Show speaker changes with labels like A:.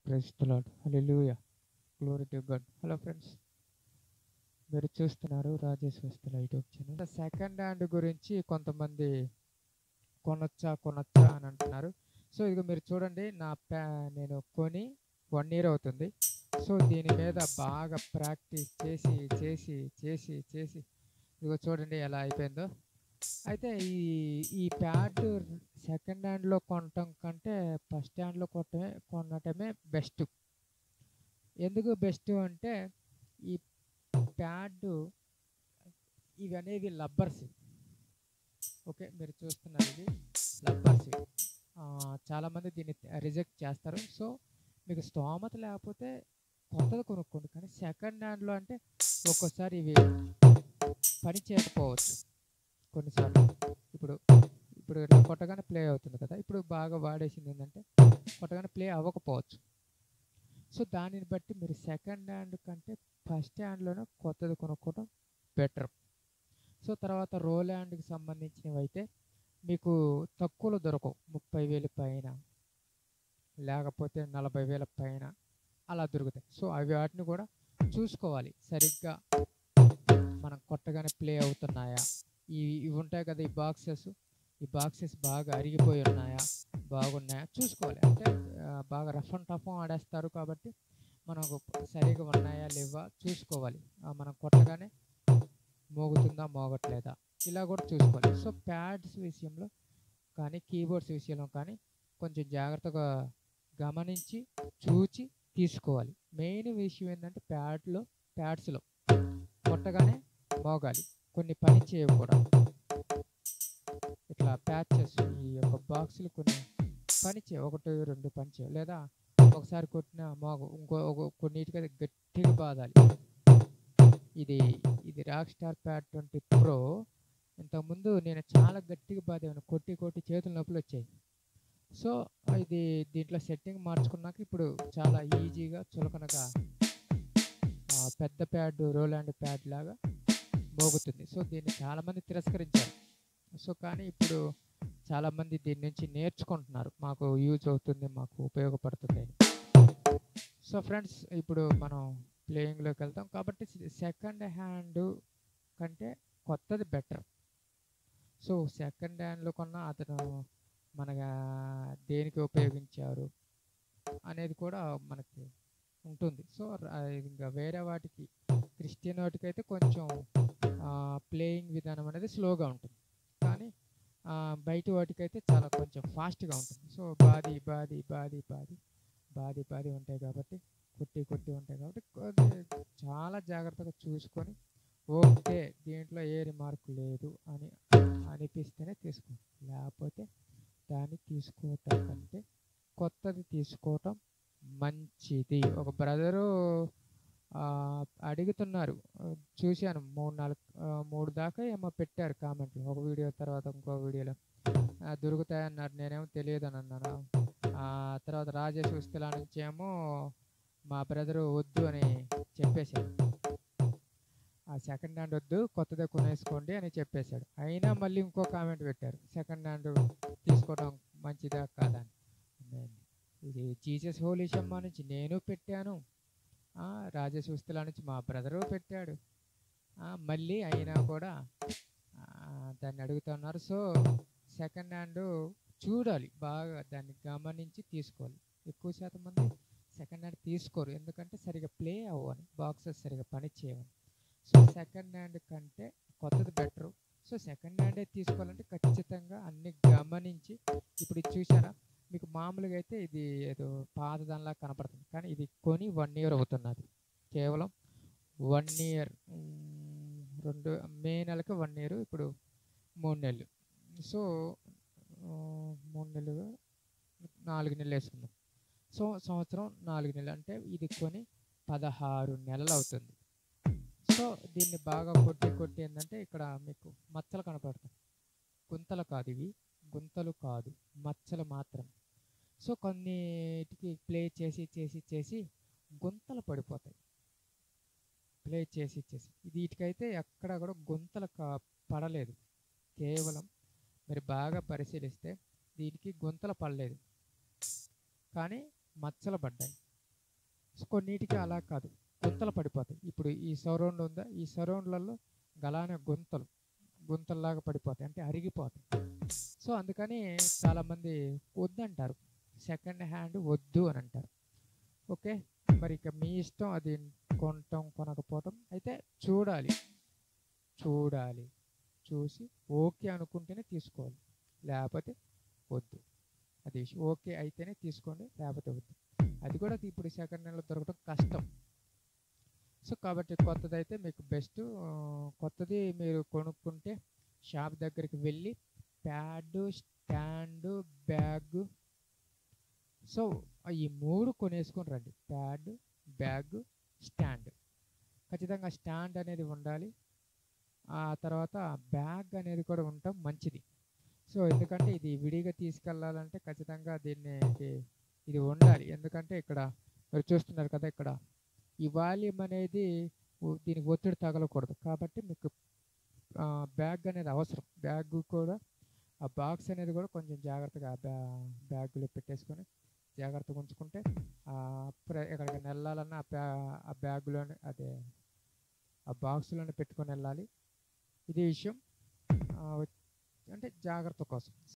A: Praise the Lord hallelujah glory to God hello friends మీరు చూస్తున్నారు రాజేష్ వస్తుల యూట్యూబ్ ఛానల్ సెకండ్ హ్యాండ్ గురించి కొంతమంది కొనొచ్చా కొనొచ్చా అని అంటున్నారు సో ఇదిగో మీరు చూడండి నా ప్యా నేను కొని వన్ ఇయర్ అవుతుంది సో దీని మీద బాగా ప్రాక్టీస్ చేసి చేసి చేసి చేసి ఇదిగో చూడండి ఎలా అయిపోయిందో అయితే ఈ ఈ ప్యాడ్ సెకండ్ హ్యాండ్లో కొనటం కంటే ఫస్ట్ హ్యాండ్లో కొట్టమే కొనటమే బెస్ట్ ఎందుకు బెస్ట్ అంటే ఈ ప్యాడ్ ఇవి అనేవి లబ్బర్స్ ఓకే మీరు చూస్తున్నారు ఇది లబ్బర్స్ ఇవి. ఆ, చాలామంది దీన్ని రిజెక్ట్ చేస్తారు సో మీకు స్తోమత లేకపోతే కొత్తది కొనుక్కోండి కానీ సెకండ్ హ్యాండ్లో అంటే ఒక్కోసారి ఇవి పని చేయకపోవచ్చు కొన్నిసార్లు ఇప్పుడు ఇప్పుడు ఇట్లా కొట్టగానే ప్లే అవుతుంది కదా ఇప్పుడు బాగా వాడేసింది ఏంటంటే కొట్టగానే ప్లే అవ్వకపోవచ్చు సో దానిని బట్టి మీరు సెకండ్ హ్యాండ్ కంటే ఫస్ట్ హ్యాండ్లోనే కొత్తది కొనుక్కోవడం బెటర్ సో తర్వాత రోల్ హ్యాండ్కి సంబంధించినవి అయితే మీకు తక్కువలో దొరకవు ముప్పై వేలు పైన లేకపోతే నలభై వేల పైన అలా దొరుకుతాయి సో అవి వాటిని కూడా చూసుకోవాలి సరిగ్గా మనం కొట్టగానే ప్లే అవుతున్నాయా ఈ ఇవి ఉంటాయి కదా ఈ బాక్సెస్ ఈ బాక్సెస్ బాగా అరిగిపోయి ఉన్నాయా బాగున్నాయా చూసుకోవాలి అంటే ఆ, బాగా రఫ్ అండ్ టఫ్ ఆడేస్తారు కాబట్టి మనకు సరిగా ఉన్నాయా లేవా చూసుకోవాలి ఆ, మనం కొట్టగానే మోగుతుందా మోగట్లేదా ఇలా కూడా చూసుకోవాలి సో ప్యాడ్స్ విషయంలో కానీ కీబోర్డ్స్ విషయంలో కానీ కొంచెం జాగ్రత్తగా గమనించి చూచి తీసుకోవాలి మెయిన్ విషయం ఏంటంటే ప్యాడ్లో ప్యాడ్స్లో కొట్టగానే మోగాలి కొన్ని పని చేయవు కూడా ఇట్లా ప్యాచెస్ ఈ యొక్క బాక్సులు కొన్ని పని చేయవు ఒకటి రెండు పని చేయవు లేదా ఒకసారి కొట్టిన మోగ ఇంకో ఒక- కొన్నిటికి అది గట్టిగా బాదాలి ఇది ఇది rock star pad twenty pro ఇంతకుముందు నేను చాలా గట్టిగా బాదేవాను కొట్టి కొట్టి చేతుల నొప్పులు వచ్చాయి సో ఇది దీంట్లో సెట్టింగ్ మార్చుకున్నాక ఇప్పుడు చాలా ఈజీగా చులకనగా ఆ, పెద్ద ప్యాడ్ రోలాండ్ ప్యాడ్ లాగా మోగుతుంది సో దీన్ని చాలామంది తిరస్కరించారు సో కానీ ఇప్పుడు చాలామంది దీని నుంచి నేర్చుకుంటున్నారు మాకు యూజ్ అవుతుంది మాకు ఉపయోగపడుతుంది అని సో ఫ్రెండ్స్ ఇప్పుడు మనం ప్లేయింగ్లోకి వెళ్తాం కాబట్టి సెకండ్ హ్యాండ్ కంటే కొత్తది బెటర్ సో సెకండ్ హ్యాండ్లో కొన్న అతను మనగా దేనికి ఉపయోగించారు అనేది కూడా మనకి ఉంటుంది సో ర- ఇంకా వేరే వాటికి క్రిస్టియన్ వాటికి అయితే కొంచెం ప్లేయింగ్ విధానం అనేది స్లోగా ఉంటుంది కానీ ఆ, బయట వాటికైతే చాలా కొంచెం ఫాస్ట్గా ఉంటుంది సో బాది బాది బాది బాది బాది బాది ఉంటాయి కాబట్టి కొట్టి కొట్టి ఉంటాయి కాబట్టి కొద్ది- చాలా జాగ్రత్తగా చూసుకొని ఓకే దీంట్లో ఏ రిమార్క్ లేదు అని అనిపిస్తేనే తీసుకో లేకపోతే దాన్ని తీసుకోవటం కంటే కొత్తది తీసుకోవటం మంచిది ఒక బ్రదరు అడుగుతున్నారు ఆ, చూశాను మూడు నాలుగు ఆ, మూడు దాకా ఏమో పెట్టారు కామెంట్లు ఒక వీడియో తర్వాత ఇంకో వీడియోలో ఆ, దొరుకుతాయన్నారు నేనేమో తెలియదు అని అన్నాను ఆ తర్వాత రాజేష్ ఉస్తిలా నుంచి ఏమో మా బ్రదరు వద్దు అని చెప్పేశాడు ఆ సెకండ్ హ్యాండ్ వద్దు కొత్తదే కొనేసుకోండి అని చెప్పేశాడు అయినా మళ్ళీ ఇంకో కామెంట్ పెట్టారు సెకండ్ హ్యాండ్ తీసుకోవడం మంచిదా కాదా అని నేను ఇది జీసస్ హోలీ షమ్మా నుంచి నేను పెట్టాను ఆ, రాజేష్ ఉస్తిలా నుంచి మా బ్రదరు పెట్టాడు ఆ, మళ్ళీ అయినా కూడా ఆ, దాన్ని అడుగుతున్నారు సో సెకండ్ హ్యాండ్ చూడాలి బాగా దాన్ని గమనించి తీసుకోవాలి ఎక్కువ శాతం మంది సెకండ్ హ్యాండ్ తీసుకోరు ఎందుకంటే సరిగా ప్లే అవ్వని బాక్సెస్ సరిగా పని చేయవని సో సెకండ్ హ్యాండ్ కంటే కొత్తది బెటరు సో సెకండ్ హ్యాండే తీసుకోవాలంటే ఖచ్చితంగా అన్ని గమనించి ఇప్పుడు ఇది చూసారా మీకు మామూలుగా అయితే ఇది ఏదో పాతదానిలా కనపడుతుంది కానీ ఇది కొని వన్ ఇయర్ అవుతున్నది కేవలం వన్ ఇయర్ రెండు మే నెలకి వన్ ఇయర్ ఇప్పుడు మూడు నెలలు సో ఆ, మూడు నెలలు నాలుగు నెలలు వేసుకుందాం సో సంవత్సరం నాలుగు నెలలు అంటే ఇది కొని పదహారు నెలలు అవుతుంది సో దీన్ని బాగా కొట్టి కొట్టి ఏంటంటే ఇక్కడ మీకు మచ్చలు కనపడతాయి గుంతలు కాదు ఇవి గుంతలు కాదు మచ్చలు మాత్రం సో కొన్నిటికి ప్లే చేసి చేసి చేసి గుంతలు పడిపోతాయి ప్లే చేసి చేసి ఇది వీటికైతే ఎక్కడ కూడా గుంతలు కా పడలేదు కేవలం మీరు బాగా పరిశీలిస్తే దీనికి గుంతలు పడలేదు కానీ మచ్చలు పడ్డాయి సో కొన్నిటికి అలా కాదు గుంతలు పడిపోతాయి ఇప్పుడు ఈ సరౌండ్ ఉందా ఈ సరౌండ్లలో గలానే గుంతలు గుంతల్లాగా పడిపోతాయి అంటే అరిగిపోతాయి సో అందుకని చాలామంది వద్దంటారు సెకండ్ హ్యాండ్ వద్దు అని అంటారు ఓకే మరి ఇక మీ ఇష్టం అది కొనటం కొనకపోవటం అయితే చూడాలి చూడాలి చూసి ఓకే అనుకుంటేనే తీసుకోవాలి లేకపోతే వద్దు అది విషయం ఓకే అయితేనే తీసుకోండి లేకపోతే వద్దు అది కూడా ఇప్పుడు సెకండ్ హ్యాండ్లో దొరకడం కష్టం సో కాబట్టి కొత్తది అయితే మీకు బెస్ట్ కొత్తది మీరు కొనుక్కుంటే షాప్ దగ్గరికి వెళ్ళి ప్యాడ్ స్టాండ్ బ్యాగ్ సో ఈ మూడు కొనేసుకొని రండి ప్యాడ్ బ్యాగ్ స్టాండ్ ఖచ్చితంగా స్టాండ్ అనేది ఉండాలి ఆ తర్వాత బ్యాగ్ అనేది కూడా ఉండటం మంచిది సో ఎందుకంటే ఇది విడిగా తీసుకెళ్ళాలంటే ఖచ్చితంగా దీన్ని ఇది- ఇది ఉండాలి ఎందుకంటే ఇక్కడ మీరు చూస్తున్నారు కదా ఇక్కడ ఈ వాల్యూమ్ అనేది ఉ- దీనికి ఒత్తిడి తగలకూడదు కాబట్టి మీకు బ్యాగ్ అనేది అవసరం బ్యాగ్ కూడా ఆ బాక్స్ అనేది కూడా కొంచెం జాగ్రత్తగా ఆ బ్యా బ్యాగ్లో పెట్టేసుకొని జాగ్రత్తగా ఉంచుకుంటే ఆ ప్ర- ఎక్కడికి వెళ్ళాలన్నా ఆ బ్యా ఆ బ్యాగ్లోనే అదే ఆ బాక్స్లోనే పెట్టుకొని వెళ్ళాలి ఇది విషయం ఆ, అంటే జాగ్రత్త కోసం